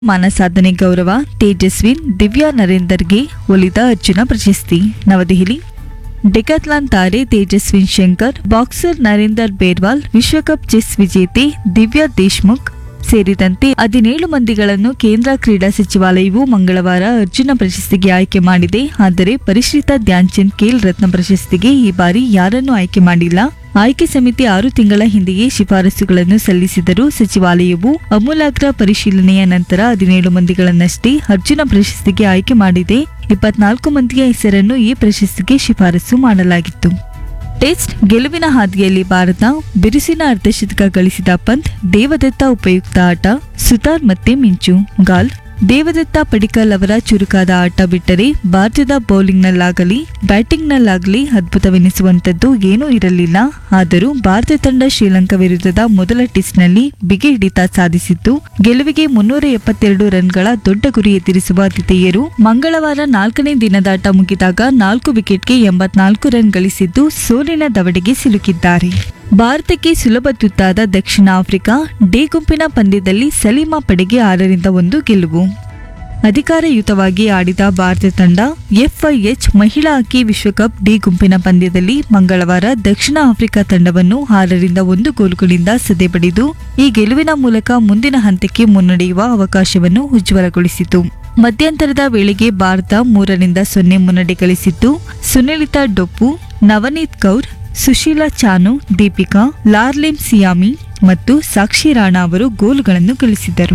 ಮಾನ ಸಾಧನೆ ಗೌರವ ತೇಜಸ್ವಿನ್ ದಿವ್ಯಾ ನರೇಂದರ್ಗೆ ಒಲಿದ ಅರ್ಜುನ ಪ್ರಶಸ್ತಿ ನವದೆಹಲಿ ಡೆಕಾಥ್ಲಾನ್ ತಾರೆ ತೇಜಸ್ವಿನ್ ಶಂಕರ್ ಬಾಕ್ಸರ್ ನರೇಂದರ್ ಬೇರ್ವಾಲ್ ವಿಶ್ವಕಪ್ ಚೆಸ್ ವಿಜೇತೆ ದಿವ್ಯಾ ದೇಶ್ಮುಖ್ ಸೇರಿದಂತೆ ಹದಿನೇಳು ಮಂದಿಗಳನ್ನು ಕೇಂದ್ರ ಕ್ರೀಡಾ ಸಚಿವಾಲಯವು ಮಂಗಳವಾರ ಅರ್ಜುನ ಪ್ರಶಸ್ತಿಗೆ ಆಯ್ಕೆ ಮಾಡಿದೆ ಆದರೆ ಪರಿಷ್ಕೃತ ಧ್ಯಾನ್ಚಂದ್ ಖೇಲ್ ರತ್ನ ಪ್ರಶಸ್ತಿಗೆ ಈ ಬಾರಿ ಯಾರನ್ನೂ ಆಯ್ಕೆ ಮಾಡಿಲ್ಲ ಆಯ್ಕೆ ಸಮಿತಿ ಆರು ತಿಂಗಳ ಹಿಂದೆಯೇ ಶಿಫಾರಸುಗಳನ್ನು ಸಲ್ಲಿಸಿದರೂ ಸಚಿವಾಲಯವು ಅಮೂಲಾಗ್ರ ಪರಿಶೀಲನೆಯ ನಂತರ ಹದಿನೇಳು ಮಂದಿಗಳನ್ನಷ್ಟೇ ಅರ್ಜುನ ಪ್ರಶಸ್ತಿಗೆ ಆಯ್ಕೆ ಮಾಡಿದೆ ಇಪ್ಪತ್ನಾಲ್ಕು ಮಂದಿಯ ಹೆಸರನ್ನು ಈ ಪ್ರಶಸ್ತಿಗೆ ಶಿಫಾರಸು ಮಾಡಲಾಗಿತ್ತು ಟೆಸ್ಟ್ ಗೆಲುವಿನ ಹಾದಿಯಲ್ಲಿ ಭಾರತ ಬಿರುಸಿನ ಅರ್ಧಶತಕ ಗಳಿಸಿದ ಪಂತ್ ದೇವದತ್ತ ಉಪಯುಕ್ತ ಆಟ ಸುತಾರ್ ಮತ್ತೆ ಮಿಂಚು ಗಾಲ್ ದೇವದತ್ತ ಪಡಿಕಲ್ ಅವರ ಚುರುಕಾದ ಆಟ ಬಿಟ್ಟರೆ ಭಾರತದ ಬೌಲಿಂಗ್ನಲ್ಲಾಗಲಿ ಬ್ಯಾಟಿಂಗ್ನಲ್ಲಾಗಲಿ ಅದ್ಭುತವೆನಿಸುವಂಥದ್ದು ಏನೂ ಇರಲಿಲ್ಲ ಆದರೂ ಭಾರತ ತಂಡ ಶ್ರೀಲಂಕಾ ವಿರುದ್ಧದ ಮೊದಲ ಟೆಸ್ಟ್ನಲ್ಲಿ ಬಿಗಿ ಹಿಡಿತ ಸಾಧಿಸಿತ್ತು ಗೆಲುವಿಗೆ ಮುನ್ನೂರ ಎಪ್ಪತ್ತೆರಡು ರನ್ಗಳ ದೊಡ್ಡ ಗುರಿ ಎದುರಿಸುವ ಆತಿಥೇಯರು ಮಂಗಳವಾರ ನಾಲ್ಕನೇ ದಿನದಾಟ ಮುಗಿದಾಗ ನಾಲ್ಕು ವಿಕೆಟ್ಗೆ ಎಂಬತ್ನಾಲ್ಕು ರನ್ ಗಳಿಸಿದ್ದು ಸೋಲಿನ ದವಡೆಗೆ ಸಿಲುಕಿದ್ದಾರೆ ಭಾರತಕ್ಕೆ ಸುಲಭ ತುತ್ತಾದ ದಕ್ಷಿಣ ಆಫ್ರಿಕಾ ಡಿ ಗುಂಪಿನ ಪಂದ್ಯದಲ್ಲಿ ಸಲೀಮಾ ಪಡೆಗೆ ಆರರಿಂದ ಒಂದು ಗೆಲುವು ಅಧಿಕಾರಯುತವಾಗಿ ಆಡಿದ ಭಾರತ ತಂಡ ಎಫ್ಐಎಚ್ ಮಹಿಳಾ ಹಾಕಿ ವಿಶ್ವಕಪ್ ಡಿ ಗುಂಪಿನ ಪಂದ್ಯದಲ್ಲಿ ಮಂಗಳವಾರ ದಕ್ಷಿಣ ಆಫ್ರಿಕಾ ತಂಡವನ್ನು ಆರರಿಂದ ಒಂದು ಗೋಲುಗಳಿಂದ ಸದೆಬಡಿದು ಈ ಗೆಲುವಿನ ಮೂಲಕ ಮುಂದಿನ ಹಂತಕ್ಕೆ ಮುನ್ನಡೆಯುವ ಅವಕಾಶವನ್ನು ಉಜ್ವಲಗೊಳಿಸಿತು ಮಧ್ಯಂತರದ ವೇಳೆಗೆ ಭಾರತ ಮೂರರಿಂದ ಸೊನ್ನೆ ಮುನ್ನಡೆ ಗಳಿಸಿದ್ದು ಸುನಿಲಿತಾ ಡೊಪ್ಪು ನವನೀತ್ ಕೌರ್ ಸುಶೀಲಾ ಚಾನು ದೀಪಿಕಾ ಲಾರ್ಲಿಮ್ ಸಿಯಾಮಿ ಮತ್ತು ಸಾಕ್ಷಿ ರಾಣಾ ಅವರು ಗೋಲುಗಳನ್ನು ಗಳಿಸಿದರು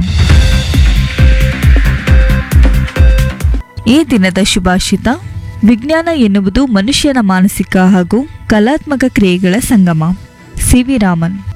ಈ ದಿನದ ಶುಭಾಷಿತ ವಿಜ್ಞಾನ ಎನ್ನುವುದು ಮನುಷ್ಯನ ಮಾನಸಿಕ ಹಾಗೂ ಕಲಾತ್ಮಕ ಕ್ರಿಯೆಗಳ ಸಂಗಮ ಸಿ ವಿ ರಾಮನ್